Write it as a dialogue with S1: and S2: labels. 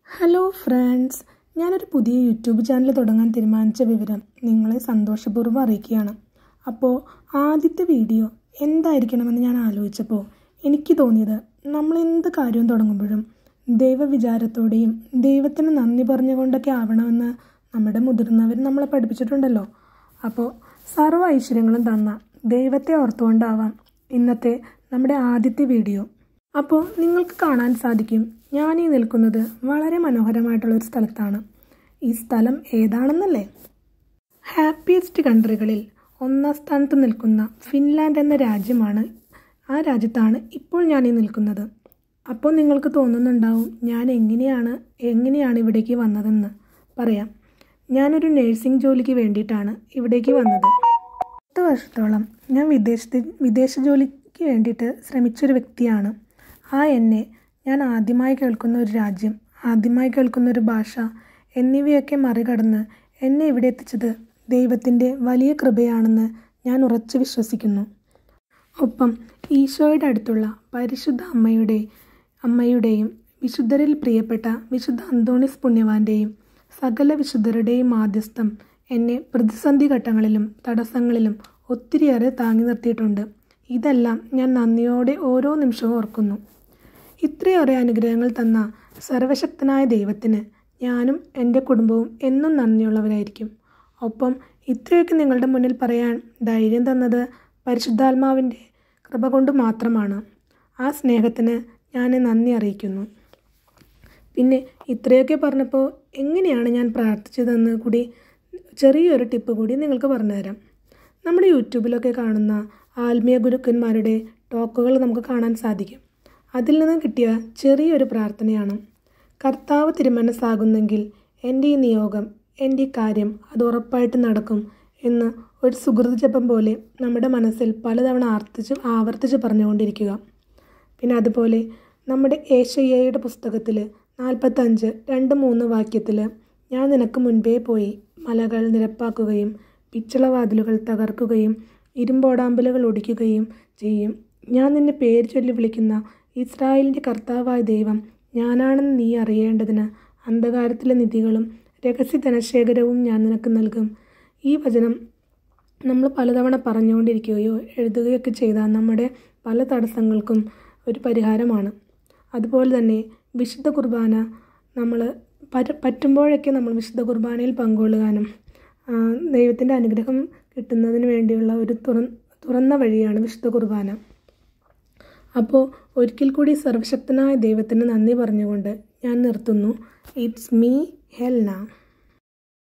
S1: hello friends ഞാനൊരു പുതിയ YouTube channel തുടങ്ങാൻ തീരുമാനിച്ച വിവരം നിങ്ങളെ സന്തോഷപൂർവ്വം അറിയിക്കുകയാണ് അപ്പോൾ ആദ്യത്തെ വീഡിയോ എന്തായിരിക്കണമെന്ന് ഞാൻ ആലോചിച്ചപ്പോൾ എനിക്ക് തോന്നിയത് നമ്മൾ എന്ത് കാര്യവും തുടങ്ങുമ്പോഴും ദൈവവിചാരത്തോടെയും ദൈവത്തിന് നന്ദി പറഞ്ഞുകൊണ്ടൊക്കെ ആവണമെന്ന് നമ്മുടെ മുതിർന്നവർ നമ്മളെ പഠിപ്പിച്ചിട്ടുണ്ടല്ലോ അപ്പോൾ സർവ്വ ഐശ്വര്യങ്ങളും തന്ന ദൈവത്തെ ഓർത്തുകൊണ്ടാവാം ഇന്നത്തെ നമ്മുടെ ആദ്യത്തെ വീഡിയോ അപ്പോൾ നിങ്ങൾക്ക് കാണാൻ സാധിക്കും ഞാൻ ഈ നിൽക്കുന്നത് വളരെ മനോഹരമായിട്ടുള്ള ഒരു സ്ഥലത്താണ് ഈ സ്ഥലം ഏതാണെന്നല്ലേ ഹാപ്പിയസ്റ്റ് കൺട്രികളിൽ ഒന്നാം സ്ഥാനത്ത് നിൽക്കുന്ന ഫിൻലാൻഡ് എന്ന രാജ്യമാണ് ആ രാജ്യത്താണ് ഇപ്പോൾ ഞാൻ ഈ നിൽക്കുന്നത് അപ്പോൾ നിങ്ങൾക്ക് തോന്നുന്നുണ്ടാവും ഞാൻ എങ്ങനെയാണ് എങ്ങനെയാണ് ഇവിടേക്ക് വന്നതെന്ന് പറയാം ഞാനൊരു നേഴ്സിംഗ് ജോലിക്ക് വേണ്ടിയിട്ടാണ് ഇവിടേക്ക് വന്നത് പത്ത് വർഷത്തോളം ഞാൻ വിദേശത്ത് വിദേശ ജോലിക്ക് വേണ്ടിയിട്ട് ശ്രമിച്ചൊരു വ്യക്തിയാണ് ആ എന്നെ ഞാൻ ആദ്യമായി കേൾക്കുന്ന ഒരു രാജ്യം ആദ്യമായി കേൾക്കുന്ന ഒരു ഭാഷ എന്നിവയൊക്കെ മറികടന്ന് എന്നെ ഇവിടെ എത്തിച്ചത് ദൈവത്തിൻ്റെ വലിയ കൃപയാണെന്ന് ഞാൻ ഉറച്ചു വിശ്വസിക്കുന്നു ഒപ്പം ഈശോയുടെ അടുത്തുള്ള പരിശുദ്ധ അമ്മയുടെ അമ്മയുടെയും വിശുദ്ധരിൽ പ്രിയപ്പെട്ട വിശുദ്ധ അന്തോണിസ് പുണ്യവാന്റെയും സകല വിശുദ്ധരുടെയും മാധ്യസ്ഥം എന്നെ പ്രതിസന്ധി ഘട്ടങ്ങളിലും തടസ്സങ്ങളിലും ഒത്തിരിയേറെ താങ്ങി നിർത്തിയിട്ടുണ്ട് ഇതെല്ലാം ഞാൻ നന്ദിയോടെ ഓരോ നിമിഷവും ഓർക്കുന്നു ഇത്രയേറെ അനുഗ്രഹങ്ങൾ തന്ന സർവശക്തനായ ദൈവത്തിന് ഞാനും എൻ്റെ കുടുംബവും എന്നും നന്ദിയുള്ളവരായിരിക്കും ഒപ്പം ഇത്രയൊക്കെ നിങ്ങളുടെ മുന്നിൽ പറയാൻ ധൈര്യം തന്നത് പരിശുദ്ധാത്മാവിൻ്റെ കൃപ കൊണ്ട് മാത്രമാണ് ആ സ്നേഹത്തിന് ഞാൻ നന്ദി അറിയിക്കുന്നു പിന്നെ ഇത്രയൊക്കെ പറഞ്ഞപ്പോൾ എങ്ങനെയാണ് ഞാൻ പ്രാർത്ഥിച്ചതെന്ന് കൂടി ചെറിയൊരു ടിപ്പ് കൂടി നിങ്ങൾക്ക് പറഞ്ഞുതരാം നമ്മുടെ യൂട്യൂബിലൊക്കെ കാണുന്ന ആത്മീയ ഗുരുക്കന്മാരുടെ ടോക്കുകൾ നമുക്ക് കാണാൻ സാധിക്കും അതിൽ നിന്ന് കിട്ടിയ ചെറിയൊരു പ്രാർത്ഥനയാണ് കർത്താവ് തിരുമനസ്സാകുന്നെങ്കിൽ എൻ്റെ ഈ നിയോഗം എൻ്റെ ഈ കാര്യം അത് ഉറപ്പായിട്ട് നടക്കും എന്ന് ഒരു സുഹൃത ജപം പോലെ നമ്മുടെ മനസ്സിൽ പലതവണ ആവർത്തിച്ച് ആവർത്തിച്ച് പറഞ്ഞുകൊണ്ടിരിക്കുക പിന്നെ അതുപോലെ നമ്മുടെ ഏഷ്യയുടെ പുസ്തകത്തിൽ നാൽപ്പത്തഞ്ച് രണ്ട് മൂന്ന് വാക്യത്തിൽ ഞാൻ നിനക്ക് മുൻപേ പോയി മലകൾ നിരപ്പാക്കുകയും പിച്ചളവാതിലുകൾ തകർക്കുകയും ഇരുമ്പോടാമ്പലുകൾ ഒടിക്കുകയും ചെയ്യും ഞാൻ നിന്നെ പേര് ചൊല്ലി വിളിക്കുന്ന ഇസ്രായേലിൻ്റെ കർത്താവായ ദൈവം ഞാനാണെന്ന് നീ അറിയേണ്ടതിന് അന്ധകാരത്തിലെ നിധികളും രഹസ്യ ധനശേഖരവും ഞാൻ നിനക്ക് നൽകും ഈ വചനം നമ്മൾ പലതവണ പറഞ്ഞുകൊണ്ടിരിക്കുകയോ എഴുതുകയൊക്കെ ചെയ്താൽ നമ്മുടെ പല തടസ്സങ്ങൾക്കും ഒരു പരിഹാരമാണ് അതുപോലെ തന്നെ വിശുദ്ധ കുർബാന നമ്മൾ പറ്റുമ്പോഴൊക്കെ നമ്മൾ വിശുദ്ധ കുർബാനയിൽ പങ്കുകൊള്ളുവാനും ദൈവത്തിൻ്റെ അനുഗ്രഹം കിട്ടുന്നതിന് വേണ്ടിയുള്ള ഒരു തുറന്ന വഴിയാണ് വിശുദ്ധ കുർബാന അപ്പോൾ ഒരിക്കൽ കൂടി സർവശക്തനായ ദൈവത്തിന് നന്ദി പറഞ്ഞുകൊണ്ട് ഞാൻ നിർത്തുന്നു ഇറ്റ്സ് മീ ഹെൽന